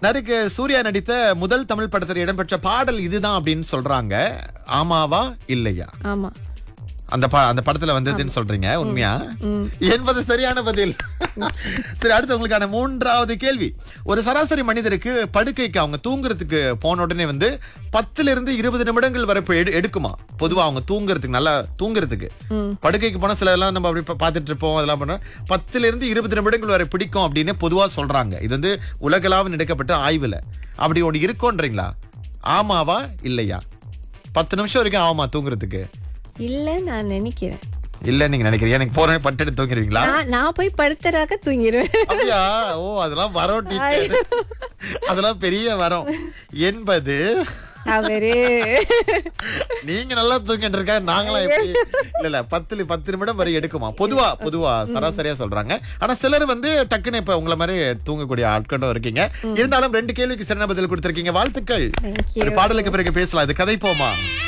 நருக்கு சூர்யா நடித்த முதல் தமிழ் படத்தில் இடம்பெற்ற பாடல் இதுதான் அப்படின்னு சொல்றாங்க ஆமாவா இல்லையா ஆமா அந்த ப- அந்த படத்துல வந்ததுன்னு சொல்றீங்க உண்மையா என்பது சரியான பதில் சரி அடுத்து உங்களுக்கான மூன்றாவது கேள்வி ஒரு சராசரி மனிதருக்கு படுக்கைக்கு அவங்க தூங்குறதுக்கு போன உடனே வந்து பத்துல இருந்து இருபது நிமிடங்கள் வரை இப்ப எடு- எடுக்குமா பொதுவா அவங்க தூங்குறதுக்கு நல்லா தூங்குறதுக்கு படுக்கைக்கு போனா சில எல்லாம் நம்ம அப்படி பா- பார்த்துட்டு இருப்போம் அதெல்லாம் பண்றோம் பத்துல இருந்து இருபது நிமிடங்கள் வரை பிடிக்கும் அப்படின்னு பொதுவா சொல்றாங்க இது வந்து உலகளாவில் நடக்கப்பட்ட ஆய்வுல அப்படி ஒண்ணு இருக்கோன்றீங்களா ஆமாவா இல்லையா பத்து நிமிஷம் வரைக்கும் ஆகுமா தூங்குறதுக்கு இல்ல நான் நினைக்கிறேன் இல்ல நீங்க நினைக்கிறீங்க எனக்கு போற பட்டு எடுத்து தூங்கிடுவீங்களா நான் நான் போய் படுத்தராக தூங்கிடுவேன் அப்படியா ஓ அதெல்லாம் வரோம் டீச்சர் அதெல்லாம் பெரிய வரம் என்பது அவரு நீங்க நல்லா தூங்கிட்டு இருக்கா நாங்களாம் எப்படி இல்ல இல்ல பத்து பத்து நிமிடம் வரை எடுக்குமா பொதுவா பொதுவா சராசரியா சொல்றாங்க ஆனா சிலர் வந்து டக்குன்னு இப்ப உங்களை மாதிரி தூங்கக்கூடிய ஆட்களும் இருக்கீங்க இருந்தாலும் ரெண்டு கேள்விக்கு சிறந்த பதில் கொடுத்திருக்கீங்க வாழ்த்துக்கள் Thank you. ஒரு பாடலுக்கு பிறகு பேசலாம் இது கதை போமா